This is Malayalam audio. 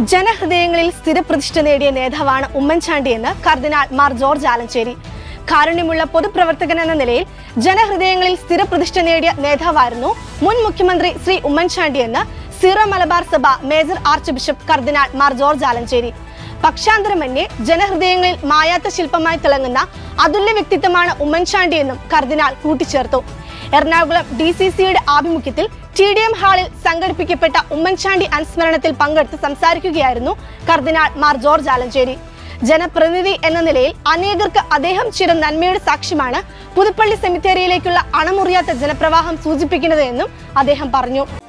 ജനഹൃദയങ്ങളിൽ സ്ഥിരപ്രതിഷ്ഠ നേടിയ നേതാവാണ് ഉമ്മൻചാണ്ടിയെന്ന് കർദിനാൾ മാർ ജോർജ് ആലഞ്ചേരി കാരുണ്യമുള്ള പൊതുപ്രവർത്തകൻ എന്ന നിലയിൽ ജനഹൃദയങ്ങളിൽ സ്ഥിരപ്രതിഷ്ഠ നേടിയ നേതാവായിരുന്നു മുൻ മുഖ്യമന്ത്രി ശ്രീ ഉമ്മൻചാണ്ടിയെന്ന് സീറോ മലബാർ സഭ മേജർ ആർച്ച് ബിഷപ്പ് കർദിനാൾ മാർ ജോർജ് ആലഞ്ചേരി പക്ഷാന്തരമന്യേ ജനഹൃദയങ്ങളിൽ മായാത്ത ശില്പമായി തിളങ്ങുന്ന അതുല്യ വ്യക്തിത്വമാണ് ഉമ്മൻചാണ്ടി എന്നും കർദിനാൾ കൂട്ടിച്ചേർത്തു എറണാകുളം ഡി സി സിയുടെ ആഭിമുഖ്യത്തിൽ ടി ഡി എം ഹാളിൽ സംഘടിപ്പിക്കപ്പെട്ട ഉമ്മൻചാണ്ടി അനുസ്മരണത്തിൽ പങ്കെടുത്ത് സംസാരിക്കുകയായിരുന്നു കർദിനാൾ മാർ ജോർജ് ആലഞ്ചേരി ജനപ്രതിനിധി എന്ന നിലയിൽ അനേകർക്ക് അദ്ദേഹം ചെയ്ത നന്മയുടെ സാക്ഷ്യമാണ് പുതുപ്പള്ളി സെമിത്തേരിയിലേക്കുള്ള അണമുറിയാത്ത ജനപ്രവാഹം സൂചിപ്പിക്കുന്നത് എന്നും അദ്ദേഹം പറഞ്ഞു